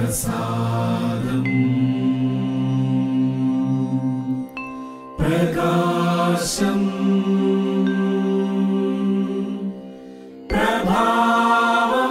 പ്രസാദം പ്രകാശം പ്രഭാവം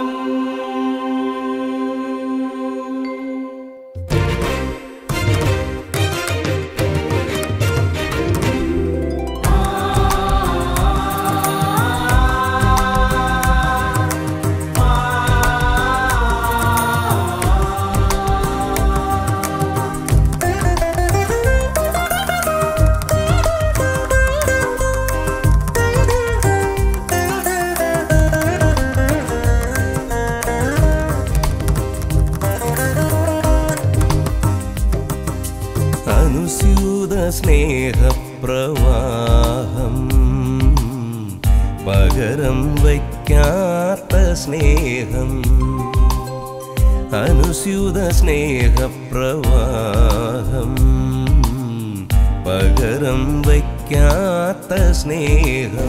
അനുസ്യൂത സ്നേഹപ്രവാഹം പകരം വയ്ക്കാത്ത സ്നേഹം അനുസ്യൂത സ്നേഹപ്രവാഹം പകരം വയ്ക്കാത്ത സ്നേഹം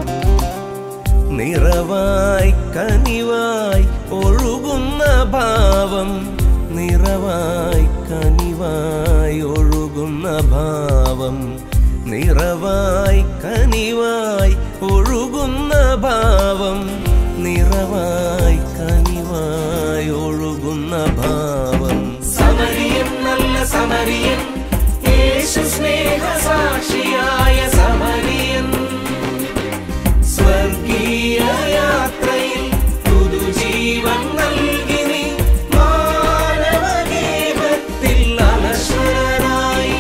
നിറവായി കനിവായി ഒഴുകുന്ന ഭാവം നിറവായി കനിവായി ഒഴുകുന്ന ഭാവം നിറവായി കനിവായി ഒഴുകുന്ന ഭാവം നിറവായി കനിവായി ഒഴുകുന്ന ഭാവം സമരിയൻ നല്ല സമരിയൻ യേശു സ്നേഹ സാക്ഷിയായ സമരിയൻ സ്വർഗീയ യാത്രയിൽ പുതുജീവൻ നൽകി നീ മാനവഗീതത്തിൽ അനശ്വരനായി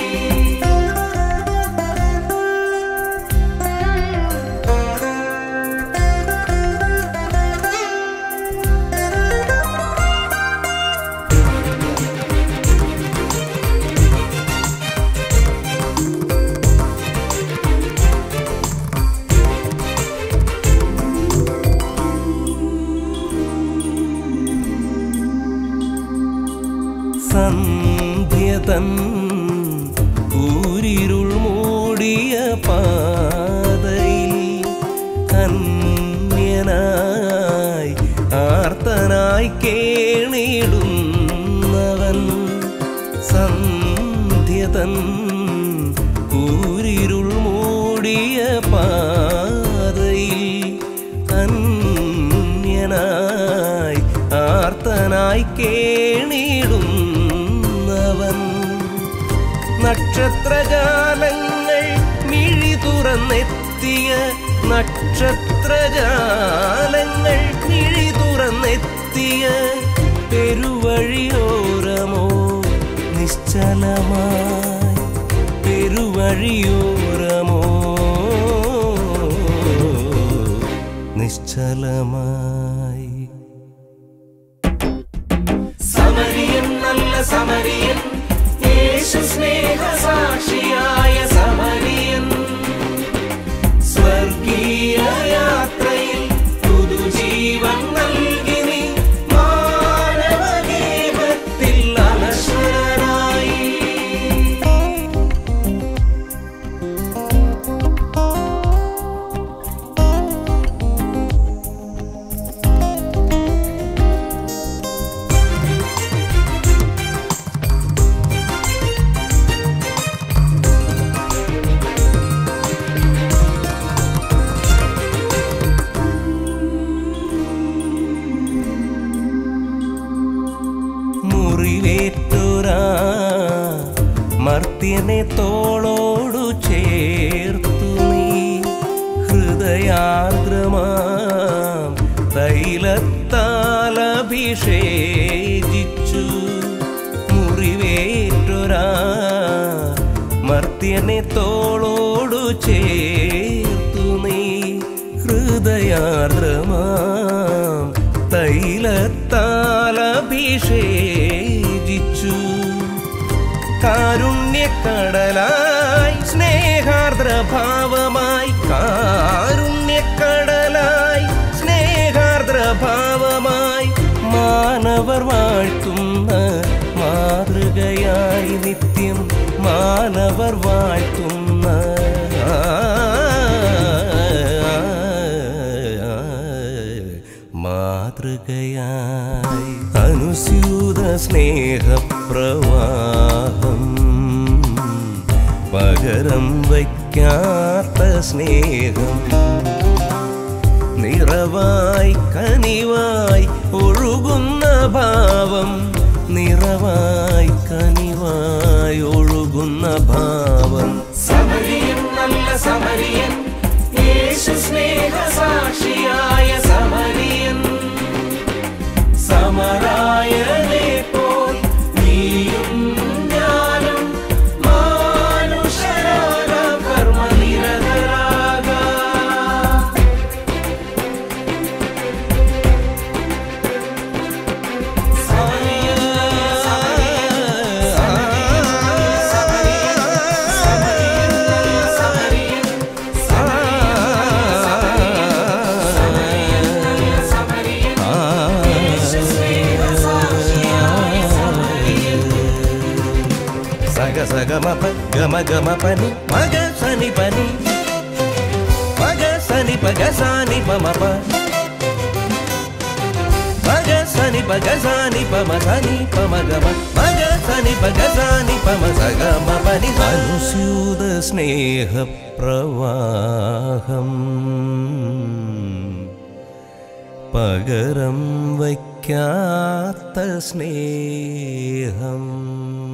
സന്ധ്യതൻ ഊരിരുൾ മൂടിയ പാതയിൽ കന്യനായി ആർത്തനായി കേണിടുന്നവൻ സന്ധ്യതൻ ഊരിരുൾ മൂടിയ പാതയിൽ കന്യനായി ആർത്തനായി കേണിടുന്നവൻ നക്ഷത്രജാലങ്ങൾ മിഴി തുറന്നെത്തിയ നക്ഷത്രജാലങ്ങൾ മിഴി തുറന്നെത്തിയ പെരുവഴിയോരമോ നിശ്ചലമായി പെരുവഴിയോരമോ നിശ്ചലമായി സമരിയൻ നല്ല സമരിയൻ യേശു സ്നേഹ സാക്ഷിയായ സമരിയൻ സ്വർഗീയ യാത്രയിൽ പുതുജീവൻ നൽകി നീ മാനവഗീതത്തിൽ അനശ്വരനായി മുറിവേറ്റൊരാ മർത്യനെ തോളോടു ചേർത്തു നീ ഹൃദയാർദ്രമാം തൈലത്താൽ അഭിഷേചിച്ചു മുറിവേറ്റൊരാ മർത്യനെ തോളോടു ചേർത്തു നീ ഹൃദയാർദ്രമാം തൈലത്താൽ അഭിഷേചിച്ചു കാരുണ്യക്കടലായി സ്നേഹാർദ്രഭാവമായി കാരുണ്യക്കടലായി സ്നേഹാർദ്രഭാവമായി മാനവർ വാഴ്ത്തുന്ന മാതൃകയായി നിത്യം മാനവർ വാഴ്ത്തുന്ന മാതൃ മാതൃകയായി അനുസ്യൂത സ്നേഹപ്രവാഹം പകരം വയ്ക്കാത്ത സ്നേഹം നിറവായി കനിവായി ഒഴുകുന്ന ഭാവം നിറവായി കനിവായി ഒഴുകുന്ന ഭാവം സമരിയൻ നല്ല സമരിയൻ യേശു സ്നേഹ സാക്ഷിയായ സമരിയൻ സമരായനെ പോൽ നീയും ഞാനും മാനുഷരാകാം കർമ്മനിരതരാകാം సగ సగ మప గమ గమ పని మగ సని పని మగ సని పగ సాని పమప మగ సని పగ సాని పమ సని పమ గమ మగ సని పగ సాని పమ సగ మపని అనుస్యూత స్నేహ ప్రవాహం പകരം വയ്ക്കാത്ത സ്നേഹം